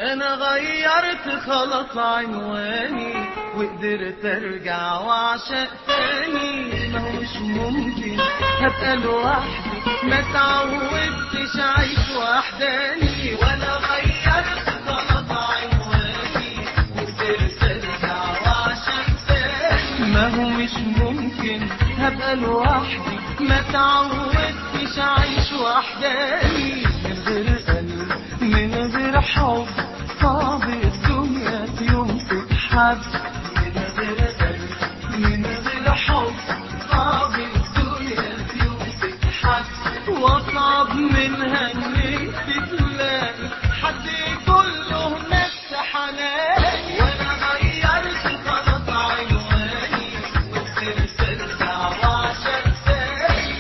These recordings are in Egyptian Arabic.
انا غيرت خلاص عنواني وقدرت ارجع واعشق تاني ما هو مش ممكن هبقى لوحدي ما تعودتش اعيش وحداني وانا غيرت خلاص عنواني وقدرت ارجع واعشق تاني ما هو مش ممكن هبقى لوحدي ما تعودتش اعيش وحداني من غير قلب من غير حب صعب الدنيا في يوم تتحب من غير قلب من غير حب صعب الدنيا في يوم تتحب واصعب منها ان انت تلاقي حد كله نفس حناني وانا غيرت خلاص عنواني وقدرت ارجع واعشق تاني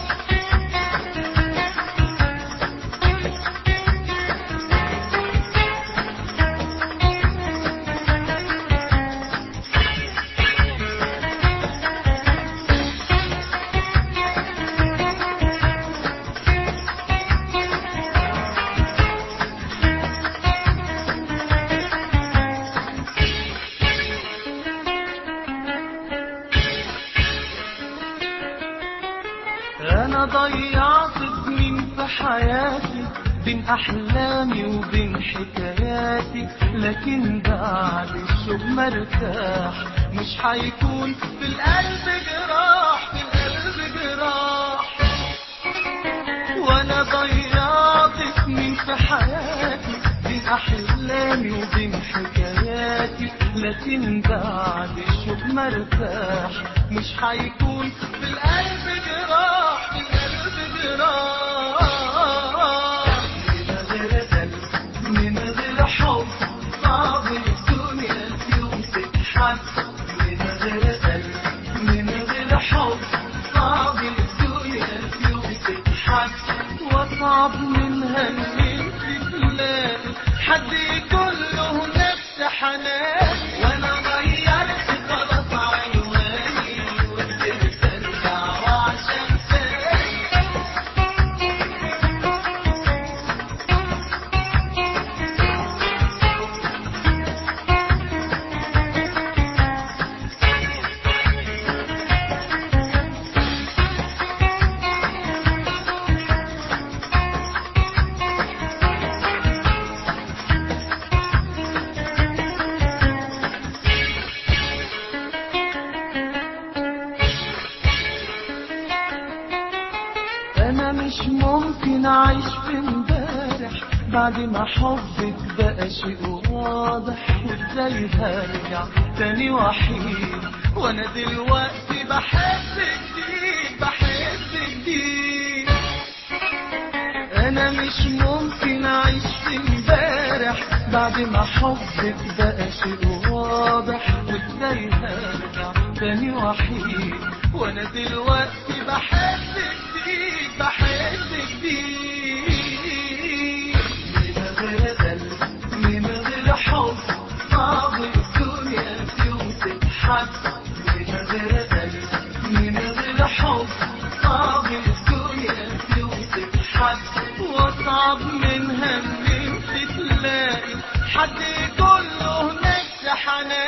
انا ضيعت سنين في حياتي بين احلامي وبين حكاياتي لكن بعد الشوق مرتاح مش هيكون في القلب جراح في القلب جراح وانا ضيعت سنين في حياتي بين احلامي وبين حكاياتي لكن بعد الشوق مرتاح مش هيكون في القلب جراح في القلب جراح من غير قلب من غير حب صعب الدنيا في يوم تتحب من غير قلب من غير حب صعب الدنيا في يوم تتحب واصعب منها ان انت تلاقي حد كله نفس حنان وانا غيرت خلاص عنواني وقدرت ارجع وعشان تاني انا مش ممكن اعيش في امبارح بعد ما حبك بقى شيء واضح وازاي هرجع تاني وحيد وانا دلوقتي بحب جديد بحب جديد انا مش ممكن اعيش في امبارح بعد ما حبك بقى شيء واضح وازاي هرجع تاني وحيد وانا دلوقتي بحب جديد بحب جديد من غير قلب من غير حب صعب الدنيا في يوم تتحب من غير قلب من غير حب صعب الدنيا في يوم تتحب واصعب منها ان انت تلاقي حد كله نفس حنان